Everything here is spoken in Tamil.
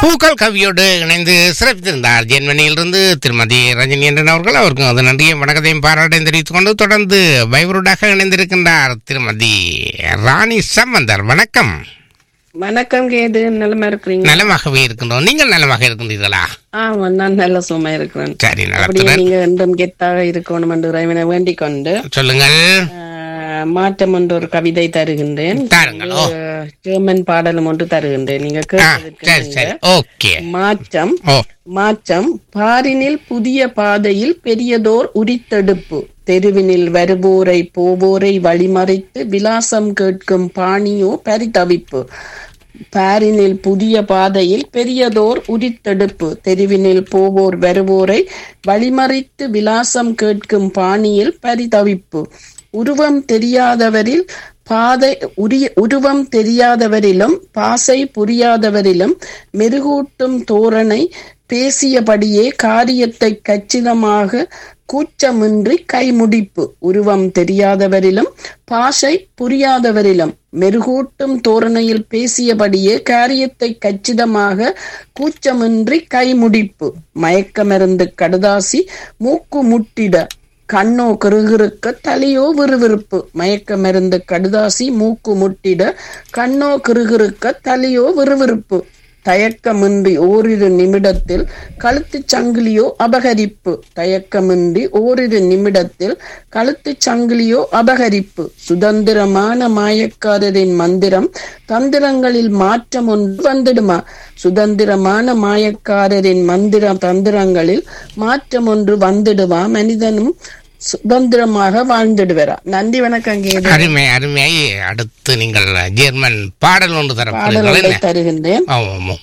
பூக்கள் கவியோடு இணைந்து சிறப்பித்திருந்தார் ஜெர்மனியிலிருந்து திருமதி ரஜினி என்றன் அவர்கள் அவருக்கும் அது நன்றியும் வணக்கத்தையும் பாராட்டையும் தெரிவித்துக் கொண்டு தொடர்ந்து வைவருடாக இணைந்திருக்கின்றார் திருமதி ராணி சம்பந்தர் வணக்கம் வணக்கம் கேது நலமா இருக்கிறீங்க நலமாகவே இருக்கின்றோம் நீங்கள் நலமாக இருக்கின்றீர்களா ஆமா நான் நல்ல சும்மா இருக்கிறேன் சரி அப்படியே நலத்துடன் நீங்க என்றும் கெத்தாக இருக்கணும் என்று இறைவனை வேண்டிக் கொண்டு சொல்லுங்கள் ஆஹ், மாற்றம் என்று ஒரு கவிதை தருகின்றேன் தாருங்களோ ஆஹ், ஜெர்மன் பாடலும் ஒன்று தருகின்றேன் நீங்க ஆ கேட்பதற்கு சரி நீங்க. சரி ஓகே மாற்றம் ஓ மாற்றம் பாரினில் புதிய பாதையில் பெரியதோர் உரித்தெடுப்பு தெருவினில் வருவோரை போவோரை வழிமறைத்து விலாசம் கேட்கும் பாணியோ பரிதவிப்பு பாரினில் புதிய பாதையில் பெரியதோர் உரித்தெடுப்பு தெருவினில் போவோர் வருவோரை வழிமறைத்து விலாசம் கேட்கும் பாணியில் பரிதவிப்பு உருவம் தெரியாதவரில் பாதை உரிய உருவம் தெரியாதவரிலும் பாசை புரியாதவரிலும் மெருகூட்டும் தோரணை பேசியபடியே காரியத்தை கச்சிதமாக கூச்சமின்றி கைமுடிப்பு உருவம் தெரியாதவரிலும் பாஷை புரியாதவரிலும் மெருகூட்டும் தோரணையில் பேசியபடியே காரியத்தை கச்சிதமாக கூச்சமின்றி கைமுடிப்பு மயக்கமருந்து கடுதாசி மூக்கு முட்டிட கண்ணோ கிருகிருக்க தலையோ விறுவிறுப்பு மயக்க மருந்து கடுதாசி மூக்கு முட்டிட கண்ணோ கிருகிருக்க தலையோ விறுவிறுப்பு தயக்கமின்றி ஓரிரு நிமிடத்தில் கழுத்துச் சங்கிலியோ அபகரிப்பு தயக்கமின்றி ஓரிரு நிமிடத்தில் கழுத்துச் சங்கிலியோ அபகரிப்பு சுதந்திரமான மாயக்காரரின் மந்திரம் தந்திரங்களில் மாற்றம் ஒன்று வந்துடுமா சுதந்திரமான மாயக்காரரின் மந்திர தந்திரங்களில் மாற்றம் ஒன்று வந்துடுமா மனிதனும் சுதந்திரமாக வாழ்ந்துடுவாரா நன்றி வணக்கம் கேது அருமை அருமை அடுத்து நீங்கள் ஜெர்மன் பாடல் ஒன்று பாடல் தரப்படுகிறீர்கள் ஒன்றை என்ன தருகின்றேன் ஆமாம் ஆமாம்